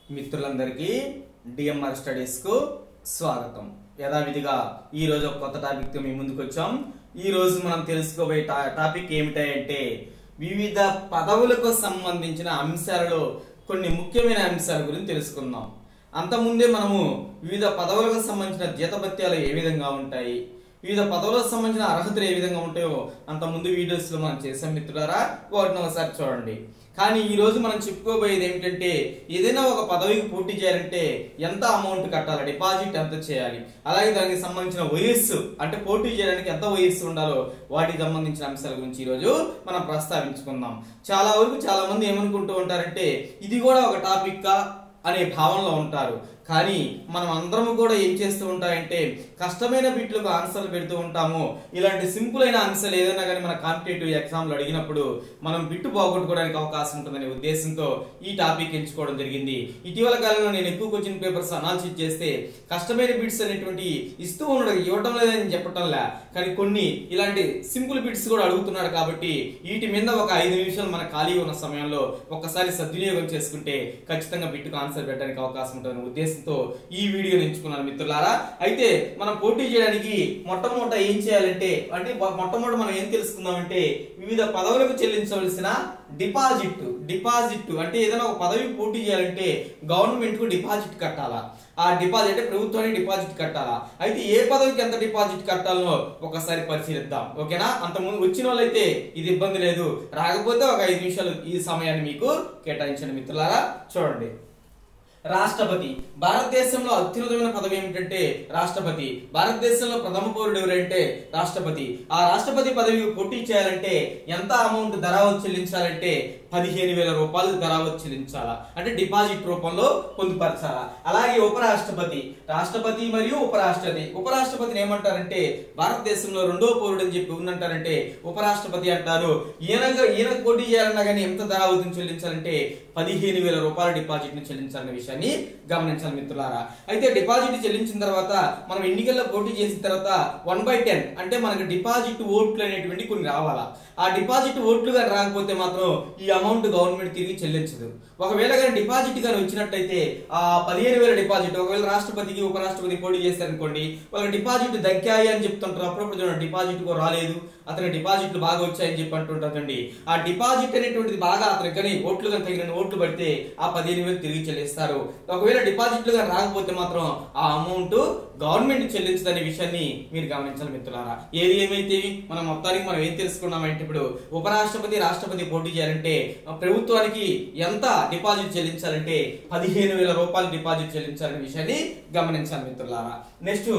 మిత్రులందరికీ డిఎంఆర్ స్టడీస్కు స్వాగతం యథావిధిగా ఈ రోజు ఒక కొత్త టాపిక్తో మీ ముందుకు వచ్చాం ఈ రోజు మనం తెలుసుకోబోయే టా- టాపిక్ ఏమిటంటే వివిధ పదవులకు సంబంధించిన అంశాలలో కొన్ని ముఖ్యమైన అంశాల గురించి తెలుసుకుందాం అంతకుముందే మనము వివిధ పదవులకు సంబంధించిన జీతభత్యాలు ఏ విధంగా ఉంటాయి వివిధ పదవులకు సంబంధించిన అర్హతలు ఏ విధంగా ఉంటాయో అంత ముందు వీడియోస్ లో మనం చేసాం మిత్రులారా వాటిని ఒకసారి చూడండి కానీ ఈ రోజు మనం చెప్పుకోబోయేది ఏమిటంటే ఏదైనా ఒక పదవికి పోటీ చేయాలంటే ఎంత అమౌంట్ కట్టాలి డిపాజిట్ ఎంత చేయాలి అలాగే దానికి సంబంధించిన వయస్సు అంటే పోటీ చేయడానికి ఎంత వయస్సు ఉండాలో వాటికి సంబంధించిన అంశాల గురించి ఈ రోజు మనం ప్రస్తావించుకుందాం చాలా వరకు చాలా మంది ఏమనుకుంటూ ఉంటారంటే ఇది కూడా ఒక టాపిక్ అనే భావనలో ఉంటారు కానీ మనం అందరం కూడా ఏం చేస్తూ ఉంటారంటే కష్టమైన బిట్లకు ఆన్సర్లు పెడుతూ ఉంటాము ఇలాంటి సింపుల్ అయిన ఆన్సర్లు ఏదైనా కానీ మన కాంపిటేటివ్ ఎగ్జామ్లు అడిగినప్పుడు మనం బిట్టు పోగొట్టుకోవడానికి అవకాశం ఉంటుందనే ఉద్దేశంతో ఈ టాపిక్ ఎంచుకోవడం జరిగింది ఇటీవల కాలంలో నేను ఎక్కువ క్వశ్చన్ పేపర్స్ అనాలిసిస్ చేస్తే కష్టమైన బిట్స్ అనేటువంటి ఇస్తూ ఉండడం ఇవ్వటం లేదని చెప్పటంలే కానీ కొన్ని ఇలాంటి సింపుల్ బిట్స్ కూడా అడుగుతున్నాడు కాబట్టి వీటి మీద ఒక ఐదు నిమిషాలు మన ఖాళీ ఉన్న సమయంలో ఒక్కసారి సద్వినియోగం చేసుకుంటే ఖచ్చితంగా బిట్టుకు ఆన్సర్ పెట్టడానికి అవకాశం ఉంటుందనే ఉద్దేశంతో ఈ వీడియోని ఎంచుకున్నాను మిత్రులారా అయితే మనం పోటీ చేయడానికి మొట్టమొదట ఏం చేయాలంటే అంటే మొ- మొట్టమొదట మనం ఏం తెలుసుకుందామంటే వివిధ పదవులకు చెల్లించవలసిన డిపాజిట్ డిపాజిట్ అంటే ఏదైనా ఒక పదవి పోటీ చేయాలంటే గవర్నమెంట్ కు డిపాజిట్ కట్టాలా ఆ డిపాజిట్ అంటే ప్రభుత్వానికి డిపాజిట్ కట్టాలా అయితే ఏ పదవికి ఎంత డిపాజిట్ కట్టాలనో ఒకసారి పరిశీలిద్దాం ఓకేనా అంత ముందు వచ్చిన వాళ్ళైతే ఇది ఇబ్బంది లేదు రాకపోతే ఒక ఐదు నిమిషాలు ఈ సమయాన్ని మీకు కేటాయించండి మిత్రులారా చూడండి రాష్ట్రపతి భారతదేశంలో అత్యున్నతమైన పదవి ఏమిటంటే రాష్ట్రపతి భారతదేశంలో ప్రథమ పౌరుడు ఎవరంటే రాష్ట్రపతి ఆ రాష్ట్రపతి పదవికి పోటీ చేయాలంటే ఎంత అమౌంట్ ధరావత్ చెల్లించాలంటే పదిహేను వేల రూపాయలు ధరావత్ చెల్లించాలా అంటే డిపాజిట్ రూపంలో పొందుపరచాలా అలాగే ఉపరాష్ట్రపతి రాష్ట్రపతి మరియు ఉపరాష్ట్రపతి ఉపరాష్ట్రపతిని ఏమంటారంటే భారతదేశంలో రెండో పౌరుడు అని చెప్పి ఉందంటారంటే ఉపరాష్ట్రపతి అంటారు ఈయనగా ఈయన పోటీ చేయాలన్నా కానీ ఎంత ధరావతిని చెల్లించాలంటే పదిహేను వేల రూపాయల డిపాజిట్ ని చెల్లించాలనే విషయాన్ని గమనించాలి మిత్రులారా అయితే డిపాజిట్ చెల్లించిన తర్వాత మనం ఎన్నికల్లో పోటీ చేసిన తర్వాత వన్ బై టెన్ అంటే మనకి డిపాజిట్ ఓట్లు అనేటువంటి కొన్ని రావాలా ఆ డిపాజిట్ ఓట్లుగా రాకపోతే మాత్రం ఈ అమౌంట్ గవర్నమెంట్ తిరిగి చెల్లించదు ఒకవేళ కానీ డిపాజిట్ కానీ వచ్చినట్టయితే ఆ పదిహేను వేల డిపాజిట్ ఒకవేళ రాష్ట్రపతికి ఉపరాష్ట్రపతి పోటీ చేశారనుకోండి వాళ్ళకి డిపాజిట్ దక్కాయి అని చెప్తుంటారు అప్పుడప్పుడు చూడండి డిపాజిట్ కూడా రాలేదు అతని డిపాజిట్లు బాగా వచ్చాయని చెప్పి అంటుంటారండి ఆ డిపాజిట్ అనేటువంటిది బాగా అతనికి కానీ ఓట్లు కానీ తగిన ఓట్లు పడితే ఆ పదిహేను వేలు తిరిగి చెల్లిస్తారు ఒకవేళ డిపాజిట్లు కానీ రాకపోతే మాత్రం ఆ అమౌంట్ గవర్నమెంట్ చెల్లించదనే విషయాన్ని మీరు గమనించాలి మిత్రులారా ఏది ఏమైతే మనం మొత్తానికి మనం ఏం తెలుసుకున్నామంటే ఇప్పుడు ఉపరాష్ట్రపతి రాష్ట్రపతి పోటీ చేయాలంటే ఆ ప్రభుత్వానికి ఎంత డిపాజిట్ చెల్లించాలంటే పదిహేను వేల రూపాయలు డిపాజిట్ చెల్లించాలనే విషయాన్ని గమనించాలి మిత్రులారా నెక్స్ట్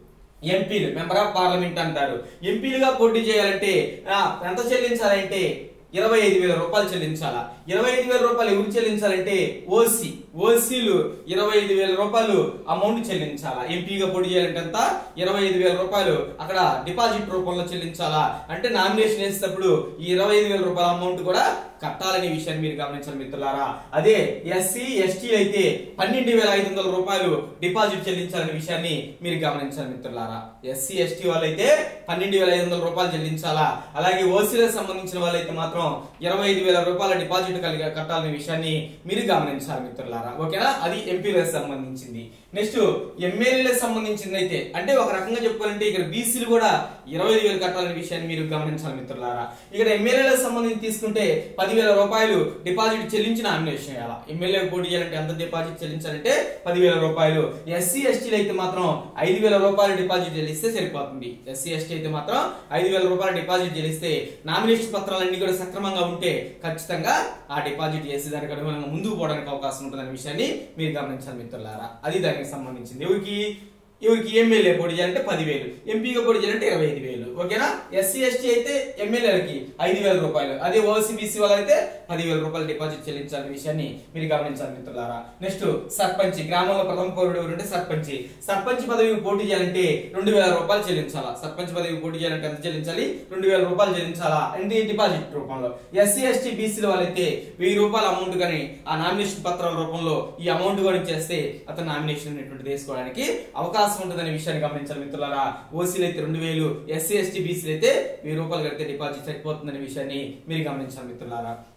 ఎంపీలు మెంబర్ ఆఫ్ పార్లమెంట్ అంటారు ఎంపీలుగా పోటీ చేయాలంటే ఆ, ఎంత చెల్లించాలంటే ఇరవై ఐదు వేల రూపాయలు చెల్లించాలా ఇరవై ఐదు వేల రూపాయలు ఎవరు చెల్లించాలంటే ఓసీ ఓసీలు ఇరవై ఐదు వేల రూపాయలు అమౌంట్ చెల్లించాలా ఎంపీగా పోటీ చేయాలంటే ఎంత ఇరవై ఐదు వేల రూపాయలు అక్కడ డిపాజిట్ రూపంలో చెల్లించాలా అంటే నామినేషన్ వేసేటప్పుడు ఈ ఇరవై ఐదు వేల రూపాయల అమౌంట్ కూడా కట్టాలనే విషయాన్ని మీరు గమనించాలి మిత్రులారా అదే ఎస్సీ ఎస్టీ అయితే పన్నెండు వేల ఐదు వందల రూపాయలు డిపాజిట్ చెల్లించాలనే విషయాన్ని మీరు గమనించాలి మిత్రులారా ఎస్సీ ఎస్టీ వాళ్ళైతే పన్నెండు వేల ఐదు వందల రూపాయలు చెల్లించాలా అలాగే ఓసీలకు సంబంధించిన వాళ్ళైతే మాత్రం ఇరవై ఐదు వేల రూపాయల డిపాజిట్ కలిగి కట్టాలనే విషయాన్ని మీరు గమనించాలి మిత్రులారా ఓకేనా అది ఎంపీలకు సంబంధించింది నెక్స్ట్ ఎమ్మెల్యేలకు సంబంధించింది అయితే అంటే ఒక రకంగా చెప్పుకోవాలంటే ఇక్కడ బీసీలు కూడా ఇరవై ఐదు వేలు కట్టాలనే విషయాన్ని మీరు గమనించాలి మిత్రులారా ఇక్కడ ఎమ్మెల్యేలకు సంబంధించి తీసుకుంటే పదివేల రూపాయలు డిపాజిట్ చెల్లించి నామినేషన్ చేయాలా ఎమ్మెల్యే పోటీ చేయాలంటే ఎంత డిపాజిట్ చెల్లించాలంటే పదివేల రూపాయలు ఎస్సీ ఎస్టీలు అయితే మాత్రం ఐదు వేల రూపాయలు డిపాజిట్ చెల్లిస్తే సరిపోతుంది ఎస్సీ ఎస్టీ అయితే మాత్రం ఐదు వేల రూపాయలు డిపాజిట్ చెల్లిస్తే నామినేషన్ పత్రాలన్నీ కూడా సక్రమంగా ఉంటే ఖచ్చితంగా ఆ డిపాజిట్ చేసి దానికి అనుగుణంగా ముందుకు పోవడానికి అవకాశం ఉంటుందనే విషయాన్ని మీరు గమనించాలి మిత్రులారా అది దానికి సంబంధించింది ఎవరికి ఎవరికి ఎమ్మెల్యే పోటీ చేయాలంటే పదివేలు ఎంపీగా పోటీ చేయాలంటే ఇరవై ఐదు వేలు ఓకేనా ఎస్సీ ఎస్టీ అయితే ఎమ్మెల్యేలకి ఐదు వేల రూపాయలు అదే ఓసీబీసీ వాళ్ళైతే పదివేల రూపాయలు డిపాజిట్ చెల్లించాలనే విషయాన్ని మీరు గమనించాలి మిత్రులారా నెక్స్ట్ సర్పంచ్ గ్రామంలో ప్రథమ పౌరుడు ఎవరంటే సర్పంచ్ సర్పంచ్ పదవికి పోటీ చేయాలంటే రెండు వేల రూపాయలు చెల్లించాలా సర్పంచ్ పదవికి పోటీ చేయాలంటే ఎంత చెల్లించాలి రెండు వేల రూపాయలు చెల్లించాలా అంటే డిపాజిట్ రూపంలో ఎస్సీ ఎస్టీ బీసీల వాళ్ళైతే వెయ్యి రూపాయల అమౌంట్ కానీ ఆ నామినేషన్ పత్రాల రూపంలో ఈ అమౌంట్ కూడా చేస్తే అతను నామినేషన్ అనేటువంటి వేసుకోవడానికి అవకాశం ఉంటుందనే విషయాన్ని గమనించాలి మిత్రులారా ఓసీలు అయితే రెండు వేలు ఎస్సీ ఎస్టీ బీసీలు అయితే వెయ్యి రూపాయలు కడితే డిపాజిట్ సరిపోతుందనే విషయాన్ని మీరు గమనించాలి మిత్రులారా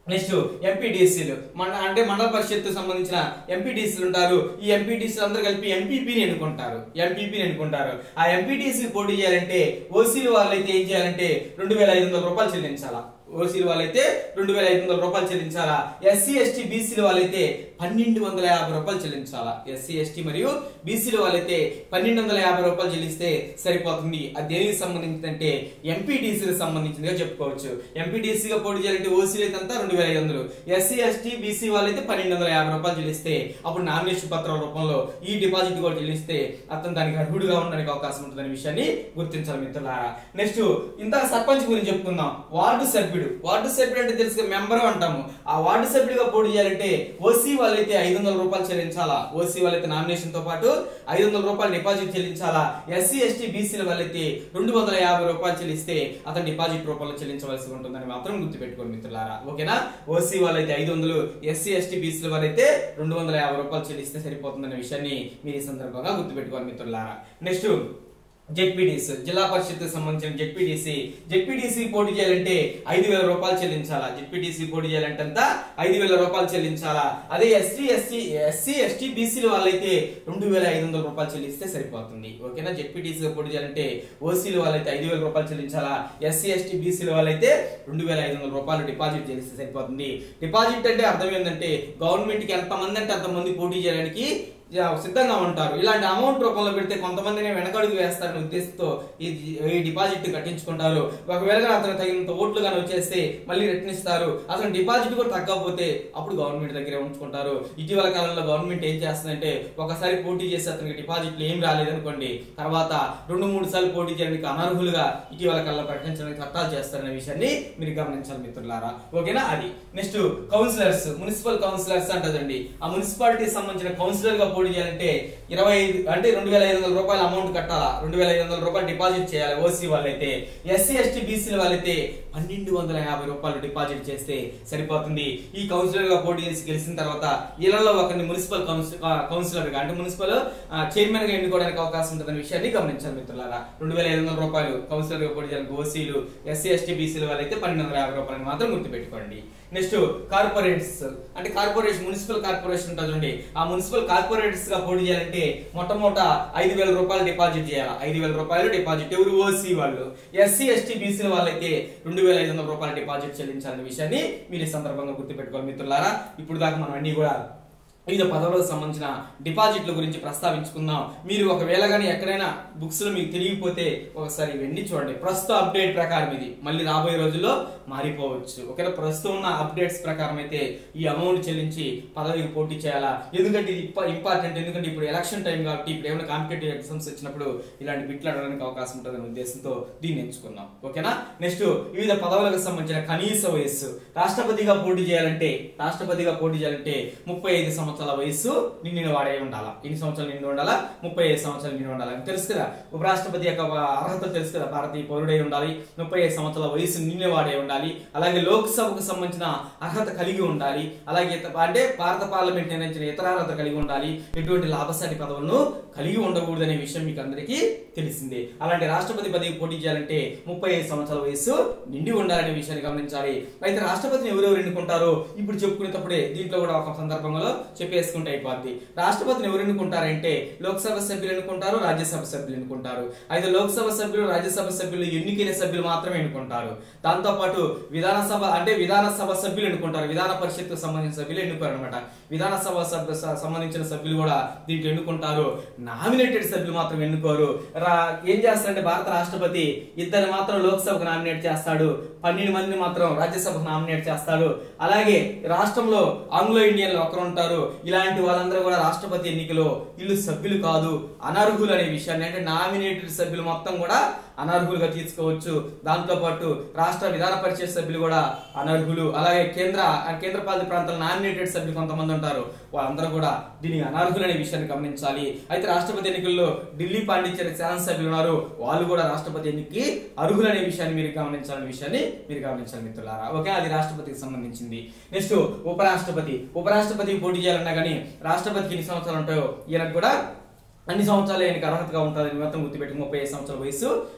నెక్స్ట్ ఎంపీటీసీలు మన అంటే మండల పరిషత్ సంబంధించిన ఎంపీటీసీలు ఉంటారు ఈ ఎంపీటీసీలు అందరూ కలిపి ఎంపీపీని ఎన్నుకుంటారు ఎంపీపీని ఎన్నుకుంటారు ఆ ఎంపీటీసీ పోటీ చేయాలంటే ఓసీలు వాళ్ళైతే ఏం చేయాలంటే రెండు వేల ఐదు వందల రూపాయలు చెల్లించాలా ఓసీలు వాళ్ళైతే రెండు వేల ఐదు వందల రూపాయలు చెల్లించాలా ఎస్సీ ఎస్టీ బీసీలు వాళ్ళైతే పన్నెండు వందల యాభై రూపాయలు చెల్లించాలా ఎస్సీ ఎస్టీ మరియు బీసీలు వాళ్ళైతే పన్నెండు వందల యాభై రూపాయలు చెల్లిస్తే సరిపోతుంది అది దేనికి సంబంధించిందంటే ఎంపీటీసీకి సంబంధించిందిగా చెప్పుకోవచ్చు ఎంపీటీసీగా పోటీ చేయాలంటే ఓసీలు అయితే అంతా రెండు వేల ఐదు వందలు ఎస్సీ ఎస్టీ బీసీ వాళ్ళైతే పన్నెండు వందల యాభై రూపాయలు చెల్లిస్తే అప్పుడు నామినేషన్ పత్రం రూపంలో ఈ డిపాజిట్ కూడా చెల్లిస్తే అతను దానికి అర్హుడుగా ఉండడానికి అవకాశం ఉంటుందనే విషయాన్ని గుర్తించాలి మిత్రులారా నెక్స్ట్ ఇంత సర్పంచ్ గురించి చెప్పుకుందాం వార్డు సభ్యుడు వార్డు సభ్యుడు అంటే తెలుసు మెంబర్ అంటాము ఆ వార్డు సభ్యుడిగా పోటీ చేయాలంటే ఓసీ వాళ్ళైతే ఐదు వందల రూపాయలు చెల్లించాలా ఓసీ వాళ్ళైతే నామినేషన్ తో పాటు ఐదు వందల రూపాయలు డిపాజిట్ చెల్లించాలా ఎస్సీ ఎస్టీ బీసీల వాళ్ళైతే రెండు వందల యాభై రూపాయలు చెల్లిస్తే అతను డిపాజిట్ రూపంలో చెల్లించవలసి ఉంటుందని మాత్రం గుర్తుపెట్టుకోండి మిత్రులారా ఓకేనా ఓసీ వాళ్ళైతే ఐదు వందలు ఎస్సీ ఎస్టీ బీసీల వారైతే రెండు వందల యాభై రూపాయలు చెల్లిస్తే సరిపోతుందనే విషయాన్ని మీరు ఈ సందర్భంగా గుర్తుపెట్టుకోవాలి మిత్రులారా నెక్స్ట్ జెడ్పీడీసీ జిల్లా పరిషత్ సంబంధించిన జెడ్పీడీసీ జెడ్పీడీసీ పోటీ చేయాలంటే ఐదు వేల రూపాయలు చెల్లించాలా జెడ్పీడీసీ పోటీ చేయాలంటే అంతా ఐదు వేల రూపాయలు చెల్లించాలా అదే ఎస్టీ ఎస్సీ ఎస్సీ ఎస్టీ బీసీలు వాళ్ళైతే రెండు వేల ఐదు వందల రూపాయలు చెల్లిస్తే సరిపోతుంది ఓకేనా జెడ్పీటీసీ పోటీ చేయాలంటే ఓసీలు వాళ్ళైతే ఐదు వేల రూపాయలు చెల్లించాలా ఎస్సీ ఎస్టీ బీసీల వాళ్ళైతే రెండు వేల ఐదు వందల రూపాయలు డిపాజిట్ చెల్లిస్తే సరిపోతుంది డిపాజిట్ అంటే అర్థం ఏంటంటే గవర్నమెంట్ కి ఎంతమంది అంటే అంతమంది పోటీ చేయడానికి యా, సిద్ధంగా ఉంటారు ఇలాంటి అమౌంట్ రూపంలో పెడితే కొంతమందిని వెనకడుగు వేస్తారనే ఉద్దేశంతో ఈ ఈ డిపాజిట్ కట్టించుకుంటారు ఒకవేళ అతను తగినంత ఓట్లు కానీ వచ్చేస్తే మళ్ళీ రిటర్న్ ఇస్తారు అతను డిపాజిట్ కూడా తగ్గకపోతే అప్పుడు గవర్నమెంట్ దగ్గరే ఉంచుకుంటారు ఇటీవల కాలంలో గవర్నమెంట్ ఏం చేస్తుందంటే ఒకసారి పోటీ చేసి అతనికి డిపాజిట్లు ఏం రాలేదనుకోండి తర్వాత రెండు మూడు సార్లు పోటీ చేయడానికి అనర్హులుగా ఇటీవల కాలంలో ప్రకటించడానికి చట్టాలు చేస్తారనే విషయాన్ని మీరు గమనించాలి మిత్రులారా ఓకేనా అది నెక్స్ట్ కౌన్సిలర్స్ మున్సిపల్ కౌన్సిలర్స్ అంటదండి ఆ మున్సిపాలిటీ సంబంధించిన కౌన్సిలర్ గా పోటీ చేయాలంటే ఇరవై ఐదు అంటే రెండు వేల ఐదు వందల రూపాయల అమౌంట్ కట్టాలా రెండు వేల ఐదు వందల రూపాయలు డిపాజిట్ చేయాలి ఓసీ వాళ్ళైతే ఎస్సీ ఎస్టీ బీసీల వాళ్ళైతే పన్నెండు వందల యాభై రూపాయలు డిపాజిట్ చేస్తే సరిపోతుంది ఈ కౌన్సిలర్ గా పోటీ చేసి గెలిచిన తర్వాత ఇళ్లలో ఒకరిని మున్సిపల్ కౌన్సిలర్ గా అంటే మున్సిపల్ చైర్మన్ గా ఎన్నుకోవడానికి అవకాశం ఉంటుందనే విషయాన్ని గమనించాలి మిత్రులారా రెండు వేల ఐదు వందల రూపాయలు కౌన్సిలర్ గా పోటీ చేయడానికి ఓసీలు ఎస్సీ ఎస్టీ బీసీల వాళ్ళైతే పన్నెండు వందల యాభై రూపాయలు మాత్రం గుర్తుపెట్టుకోండి నెక్స్ట్ కార్పొరేట్స్ అంటే కార్పొరేషన్ మున్సిపల్ కార్పొరేషన్ ఉంటుంది చూడండి ఆ మున్సిపల్ కార్పొరేట్స్ గా పోటీ చేయాలంటే మొట్టమొదట ఐదు వేల రూపాయలు డిపాజిట్ చేయాలి ఐదు వేల రూపాయలు డిపాజిట్ ఎవరు ఓసీ వాళ్ళు ఎస్సీ ఎస్టీ బీసీ వాళ్ళైతే రెండు వేల ఐదు వందల రూపాయలు డిపాజిట్ చెల్లించాలనే విషయాన్ని మీరు ఈ సందర్భంగా గుర్తుపెట్టుకోవాలి మిత్రులారా ఇప్పుడు దాకా మనం అన్ని కూడా వివిధ పదవులకు సంబంధించిన డిపాజిట్ల గురించి ప్రస్తావించుకుందాం మీరు ఒకవేళ కానీ ఎక్కడైనా బుక్స్ లో మీకు తెలియకపోతే ఒకసారి ఇవన్నీ చూడండి ప్రస్తుత అప్డేట్ ప్రకారం ఇది మళ్ళీ రాబోయే రోజుల్లో మారిపోవచ్చు ఒకవేళ ప్రస్తుతం ఉన్న అప్డేట్స్ ప్రకారం అయితే ఈ అమౌంట్ చెల్లించి పదవికి పోటీ చేయాలా ఎందుకంటే ఇది ఇంపార్టెంట్ ఎందుకంటే ఇప్పుడు ఎలక్షన్ టైం కాబట్టి ఇప్పుడు ఏమైనా కాంపిటేటివ్ ఎగ్జామ్స్ వచ్చినప్పుడు ఇలాంటి బిట్లు అడగడానికి అవకాశం ఉంటుందనే ఉద్దేశంతో దీన్ని ఎంచుకుందాం ఓకేనా నెక్స్ట్ వివిధ పదవులకు సంబంధించిన కనీస వయస్సు రాష్ట్రపతిగా పోటీ చేయాలంటే రాష్ట్రపతిగా పోటీ చేయాలంటే ముప్పై ఐదు సంవత్సరాల వయస్సు నిండిన వాడే ఉండాలా ఎన్ని సంవత్సరాలు నిండి ఉండాలా ముప్పై ఐదు సంవత్సరాలు నిండి ఉండాలి అని తెలుసు కదా ఉపరాష్ట్రపతి యొక్క అర్హత తెలుసు కదా భారతీయ పౌరుడై ఉండాలి ముప్పై ఐదు సంవత్సరాల వయసు నిండిన వాడే ఉండాలి అలాగే లోక్సభకు సంబంధించిన అర్హత కలిగి ఉండాలి అలాగే ఇత- అంటే భారత పార్లమెంట్ నిర్ణయించిన ఇతర అర్హత కలిగి ఉండాలి ఎటువంటి లాభసాటి పదవులను కలిగి ఉండకూడదనే విషయం మీకు అందరికీ తెలిసిందే అలాంటి రాష్ట్రపతి పదవికి పోటీ చేయాలంటే ముప్పై ఐదు సంవత్సరాల వయసు నిండి ఉండాలనే విషయాన్ని గమనించాలి అయితే రాష్ట్రపతిని ఎవరెవరు ఎన్నుకుంటారో ఇప్పుడు చెప్పుకునేటప్పుడే దీంట్లో కూడా ఒక సందర్భంలో చెప్పేసుకుంటే అయిపోద్ది రాష్ట్రపతిని ఎవరు ఎన్నుకుంటారంటే లోక్సభ సభ్యులు ఎన్నుకుంటారు రాజ్యసభ సభ్యులు ఎన్నుకుంటారు అయితే లోక్సభ సభ్యులు రాజ్యసభ సభ్యులు ఎన్నికైన సభ్యులు మాత్రమే ఎన్నుకుంటారు దాంతో పాటు విధానసభ అంటే విధానసభ సభ్యులు ఎన్నుకుంటారు విధాన పరిషత్ సంబంధించిన సభ్యులు ఎన్నుకోరు అనమాట విధానసభ సభ్య స- సంబంధించిన సభ్యులు కూడా దీంట్లో ఎన్నుకుంటారు నామినేటెడ్ సభ్యులు మాత్రం ఎన్నుకోరు రా ఏం చేస్తారంటే భారత రాష్ట్రపతి ఇద్దరు మాత్రం లోక్సభకు నామినేట్ చేస్తాడు పన్నెండు మందిని మాత్రం రాజ్యసభకు నామినేట్ చేస్తాడు అలాగే రాష్ట్రంలో ఆంగ్లో ఇండియన్లు ఒకరు ఉంటారు ఇలాంటి వాళ్ళందరూ కూడా రాష్ట్రపతి ఎన్నికలో వీళ్ళు సభ్యులు కాదు అనర్హులు అనే విషయాన్ని అంటే నామినేటెడ్ సభ్యులు మొత్తం కూడా అనర్హులుగా తీసుకోవచ్చు దాంతో పాటు రాష్ట్ర విధాన పరిషత్ సభ్యులు కూడా అనర్హులు అలాగే కేంద్ర కేంద్ర పాలిత ప్రాంతాల నామినేటెడ్ సభ్యులు కొంతమంది ఉంటారు వాళ్ళందరూ కూడా దీని అనర్హులు అనే విషయాన్ని గమనించాలి అయితే రాష్ట్రపతి ఎన్నికల్లో ఢిల్లీ పాండిచ్చేరి శాసనసభ్యులు ఉన్నారు వాళ్ళు కూడా రాష్ట్రపతి ఎన్నికకి అర్హులు అనే విషయాన్ని మీరు గమనించాలనే విషయాన్ని మీరు గమనించాలి మిత్రులారా ఓకే అది రాష్ట్రపతికి సంబంధించింది నెక్స్ట్ ఉపరాష్ట్రపతి ఉపరాష్ట్రపతికి పోటీ చేయాలన్నా కానీ రాష్ట్రపతికి ఎన్ని సంవత్సరాలు ఉంటాయో ఈయనకు కూడా అన్ని సంవత్సరాలు ఆయనకి అర్హతగా ఉంటుందని మొత్తం గుర్తుపెట్టి ముప్పై ఐదు సంవత్సరాల వయసు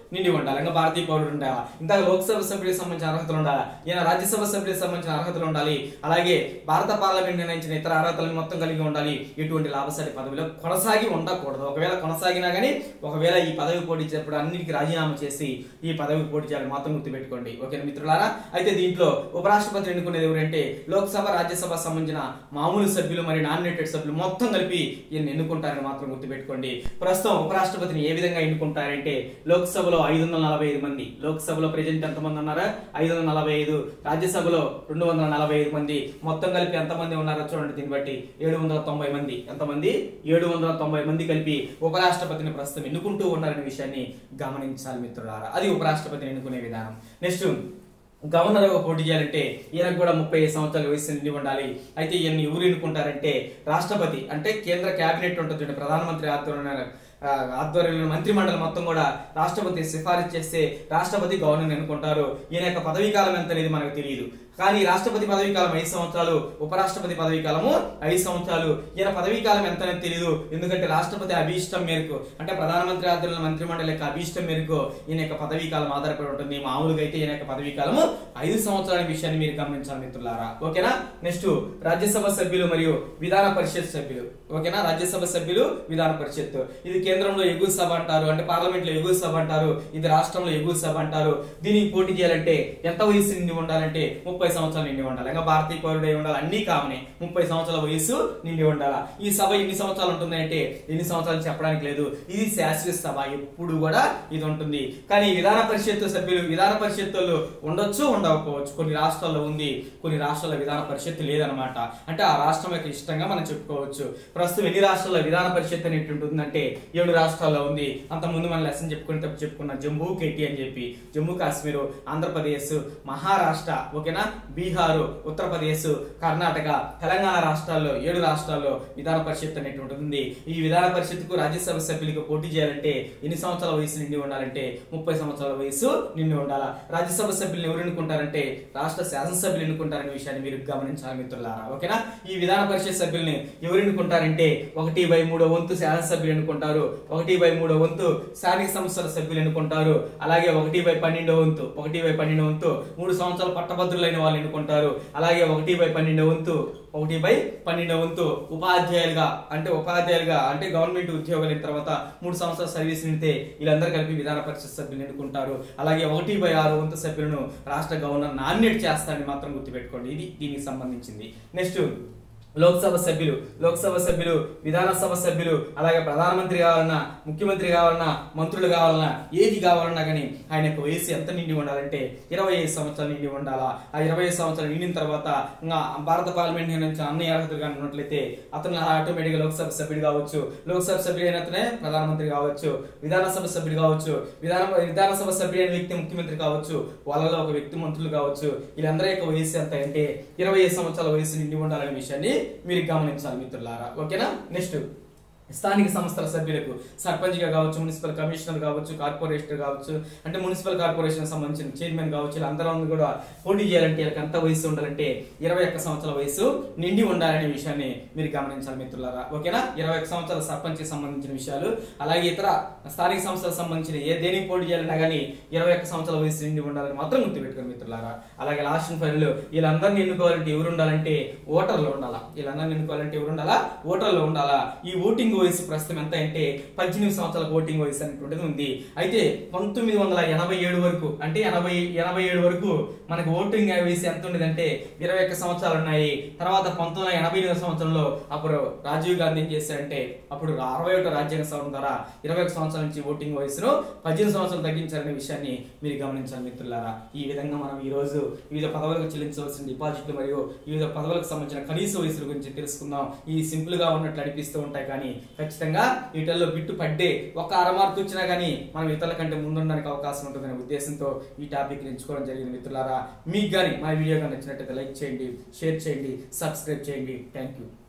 నిండి ఉండాలి ఇంకా భారతీయ పౌరుడు ఉండాలి ఇంత లోక్సభ సభ్యుడికి సంబంధించిన అర్హతలు ఉండాలి ఈయన రాజ్యసభ సభ్యుడికి సంబంధించిన అర్హతలు ఉండాలి అలాగే భారత పార్లమెంట్ నిర్ణయించిన ఇతర అర్హతలను మొత్తం కలిగి ఉండాలి ఎటువంటి లాభసాటి పదవిలో కొనసాగి ఉండకూడదు ఒకవేళ కొనసాగినా కానీ ఒకవేళ ఈ పదవి పోటీ చేసేటప్పుడు అన్నిటికీ రాజీనామా చేసి ఈ పదవి పోటీ చేయాలని మాత్రం గుర్తుపెట్టుకోండి ఓకే మిత్రులారా అయితే దీంట్లో ఉపరాష్ట్రపతి ఎన్నుకునేది ఎవరంటే లోక్సభ రాజ్యసభ సంబంధించిన మామూలు సభ్యులు మరియు నామినేటెడ్ సభ్యులు మొత్తం కలిపి ఈయన ఎన్నుకుంటారని మాత్రం గుర్తుపెట్టుకోండి ప్రస్తుతం ఉపరాష్ట్రపతిని ఏ విధంగా ఎన్నుకుంటారంటే లోక్సభలో ఐదు వందల నలభై ఐదు మంది లోక్సభలో ప్రెజెంట్ ఎంతమంది ఉన్నారా ఐదు వందల నలభై ఐదు రాజ్యసభలో రెండు వందల నలభై ఐదు మంది మొత్తం కలిపి ఎంతమంది ఉన్నారో చూడండి దీన్ని బట్టి ఏడు వందల తొంభై మంది ఎంతమంది ఏడు వందల తొంభై మంది కలిపి ఉపరాష్ట్రపతిని ప్రస్తుతం ఎన్నుకుంటూ ఉన్నారనే విషయాన్ని గమనించాలి మిత్రులారా అది ఉపరాష్ట్రపతిని ఎన్నుకునే విధానం నెక్స్ట్ గవర్నర్ గా పోటీ చేయాలంటే ఈయనకు కూడా ముప్పై ఐదు సంవత్సరాల వయసు నిండి ఉండాలి అయితే ఈయన్ని ఎవరు ఎన్నుకుంటారంటే రాష్ట్రపతి అంటే కేంద్ర కేబినెట్ ఉంటుంది చూడండి, ప్రధానమంత్రి ఆధ్వర్యంలో ఆ, ఆధ్వర్యంలో మంత్రి మండలి మొత్తం కూడా రాష్ట్రపతి సిఫారసు చేస్తే రాష్ట్రపతి గవర్నర్ ఎన్నుకుంటారు ఈయన యొక్క పదవీ కాలం ఎంత అనేది మనకు తెలియదు కానీ రాష్ట్రపతి పదవీ కాలం ఐదు సంవత్సరాలు ఉపరాష్ట్రపతి పదవీ కాలము ఐదు సంవత్సరాలు ఈయన పదవీ కాలం ఎంత అనేది తెలియదు ఎందుకంటే రాష్ట్రపతి అభీష్టం మేరకు అంటే ప్రధానమంత్రి ఆధ్వర్యంలో మంత్రి మండలి యొక్క అభీష్టం మేరకు ఈయన యొక్క పదవీ కాలం ఆధారపడి ఉంటుంది మామూలుగా అయితే ఈయన యొక్క పదవీ కాలము ఐదు సంవత్సరాల విషయాన్ని మీరు గమనించాలి మిత్రులారా ఓకేనా నెక్స్ట్ రాజ్యసభ సభ్యులు మరియు విధాన పరిషత్ సభ్యులు ఓకేనా రాజ్యసభ సభ్యులు విధాన పరిషత్ ఇది కేంద్రంలో ఎగువ సభ అంటారు అంటే పార్లమెంట్ లో ఎగువ సభ అంటారు ఇది రాష్ట్రంలో ఎగువ సభ అంటారు దీనికి పోటీ చేయాలంటే ఎంత వయసు నిండి ఉండాలంటే ముప్పై సంవత్సరాలు నిండి ఉండాలి ఇంకా భారతీయ పౌరుడై ఉండాలి అన్ని కామనే ముప్పై సంవత్సరాల వయసు నిండి ఉండాలా ఈ సభ ఎన్ని సంవత్సరాలు ఉంటుంది అంటే ఎన్ని సంవత్సరాలు చెప్పడానికి లేదు ఇది శాశ్వత సభ ఎప్పుడు కూడా ఇది ఉంటుంది కానీ విధాన పరిషత్ సభ్యులు విధాన పరిషత్తులు ఉండొచ్చు ఉండకపోవచ్చు కొన్ని రాష్ట్రాల్లో ఉంది కొన్ని రాష్ట్రాల్లో విధాన పరిషత్తు లేదనమాట అంటే ఆ రాష్ట్రం యొక్క ఇష్టంగా మనం చెప్పుకోవచ్చు ప్రస్తుతం ఎన్ని రాష్ట్రాల్లో విధాన పరిషత్ అనేటి ఉంటుందంటే ఏడు రాష్ట్రాల్లో ఉంది అంత ముందు మనం లెసన్ చెప్పుకుని తప్పు చెప్పుకున్న జమ్మూ కేటీ అని చెప్పి జమ్మూ కాశ్మీర్ ఆంధ్రప్రదేశ్ మహారాష్ట్ర ఓకేనా బీహారు ఉత్తరప్రదేశ్ కర్ణాటక తెలంగాణ రాష్ట్రాల్లో ఏడు రాష్ట్రాల్లో విధాన పరిషత్ అనేటువంటి ఉంది ఈ విధాన పరిషత్కు రాజ్యసభ సభ్యులకు పోటీ చేయాలంటే ఎన్ని సంవత్సరాల వయసు నిండి ఉండాలంటే ముప్పై సంవత్సరాల వయసు నిండి ఉండాలా రాజ్యసభ సభ్యులను ఎవరు ఎన్నుకుంటారంటే రాష్ట్ర శాసనసభ్యులు ఎన్నుకుంటారనే విషయాన్ని మీరు గమనించాలి మిత్రులారా ఓకేనా ఈ విధాన పరిషత్ సభ్యుల్ని ఎవరు ఎన్నుకుంటారంటే ఒకటి బై మూడో వంతు శాసనసభ్యులు ఎన్నుకుంటారు ఒకటి బై మూడో వంతు స్థానిక సంస్థల సభ్యులు ఎన్నుకుంటారు అలాగే ఒకటి బై పన్నెండో వంతు ఒకటి బై పన్నెండో వంతు మూడు సంవత్సరాలు పట్టభద్రులైన వాళ్ళు ఎన్నుకుంటారు అలాగే ఒకటి బై పన్నెండో వంతు ఒకటి బై పన్నెండో వంతు ఉపాధ్యాయులుగా అంటే ఉపాధ్యాయులుగా అంటే గవర్నమెంట్ ఉద్యోగాలు అయిన తర్వాత మూడు సంవత్సరాల సర్వీస్ నిండితే వీళ్ళందరూ కలిపి విధాన పరిషత్ సభ్యులు ఎన్నుకుంటారు అలాగే ఒకటి బై ఆరు వంతు సభ్యులను రాష్ట్ర గవర్నర్ నామినేట్ చేస్తారని మాత్రం గుర్తుపెట్టుకోండి ఇది దీనికి సంబంధించింది నెక్స్ట్ లోక్సభ సభ్యులు లోక్సభ సభ్యులు విధానసభ సభ్యులు అలాగే ప్రధానమంత్రి కావాలన్నా ముఖ్యమంత్రి కావాలన్నా మంత్రులు కావాలన్నా ఏది కావాలన్నా కానీ ఆయన యొక్క వయసు ఎంత నిండి ఉండాలంటే ఇరవై ఐదు సంవత్సరాలు నిండి ఉండాలా ఆ ఇరవై ఐదు సంవత్సరాలు నిండిన తర్వాత ఇంకా భారత పార్లమెంట్ నుంచి అన్ని అర్హతలు కానీ ఉన్నట్లయితే అతను ఆటోమేటిక్ గా లోక్సభ సభ్యుడు కావచ్చు లోక్సభ సభ్యుడు అయిన అతనే ప్రధానమంత్రి కావచ్చు విధానసభ సభ్యుడు కావచ్చు విధాన విధానసభ సభ్యుడు అయిన వ్యక్తి ముఖ్యమంత్రి కావచ్చు వాళ్ళలో ఒక వ్యక్తి మంత్రులు కావచ్చు వీళ్ళందరి యొక్క వయసు ఎంత అంటే ఇరవై ఐదు సంవత్సరాల వయసు నిండి ఉండాలనే విషయాన్ని మీరు గమనించాలి మిత్రులారా ఓకేనా నెక్స్ట్ స్థానిక సంస్థల సభ్యులకు సర్పంచ్గా కావచ్చు మున్సిపల్ కమిషనర్ కావచ్చు కార్పొరేటర్ కావచ్చు అంటే మున్సిపల్ కార్పొరేషన్ సంబంధించిన చైర్మన్ కావచ్చు వీళ్ళందరూ కూడా పోటీ చేయాలంటే వీళ్ళకి ఎంత వయసు ఉండాలంటే ఇరవై ఒక్క సంవత్సరాల వయసు నిండి ఉండాలనే విషయాన్ని మీరు గమనించాలి మిత్రులారా ఓకేనా ఇరవై ఒక్క సంవత్సరాల సర్పంచ్కి సంబంధించిన విషయాలు అలాగే ఇతర స్థానిక సంస్థలకు సంబంధించిన ఏ దేనికి పోటీ చేయాలన్నా కానీ ఇరవై ఒక్క సంవత్సరాల వయసు నిండి ఉండాలని మాత్రం గుర్తుపెట్టుకోండి మిత్రులారా అలాగే లాస్ట్ ఫైనల్ వీళ్ళందరినీ ఎన్నుకోవాలంటే ఎవరు ఉండాలంటే ఓటర్లు ఉండాలా వీళ్ళందరినీ ఎన్నుకోవాలంటే ఎవరు ఉండాలా ఓటర్లు ఉండాలా ఈ ఓటింగ్ వయసు ప్రస్తుతం ఎంత అంటే పద్దెనిమిది సంవత్సరాల ఓటింగ్ వయసు అనేటువంటిది ఉంది అయితే పంతొమ్మిది వందల ఎనభై ఏడు వరకు అంటే ఎనభై ఎనభై ఏడు వరకు మనకు ఓటింగ్ వయసు ఎంత ఉండేదంటే ఇరవై ఒక్క సంవత్సరాలు ఉన్నాయి తర్వాత పంతొమ్మిది వందల ఎనభై ఎనిమిది సంవత్సరంలో అప్పుడు రాజీవ్ గాంధీ ఏం చేశారంటే అప్పుడు అరవై ఒకటో రాజ్యాంగ సవరణ ద్వారా ఇరవై ఒక సంవత్సరాల నుంచి ఓటింగ్ వయసును పద్దెనిమిది సంవత్సరాలు తగ్గించాలనే విషయాన్ని మీరు గమనించాలి మిత్రులారా ఈ విధంగా మనం ఈ రోజు వివిధ పదవులకు చెల్లించవలసిన డిపాజిట్లు మరియు వివిధ పదవులకు సంబంధించిన కనీస వయసుల గురించి తెలుసుకుందాం ఈ సింపుల్ గా ఉన్నట్లు అనిపిస్తూ ఉంటాయి కానీ ఖచ్చితంగా వీటిల్లో బిట్టు పడ్డే ఒక అర మార్కు వచ్చినా కానీ మనం ఇతరుల కంటే ముందుండడానికి అవకాశం ఉంటుందనే ఉద్దేశంతో ఈ టాపిక్ ఎంచుకోవడం జరిగింది మిత్రులారా మీకు కానీ మా వీడియో కానీ నచ్చినట్టయితే లైక్ చేయండి షేర్ చేయండి సబ్స్క్రైబ్ చేయండి థ్యాంక్ యూ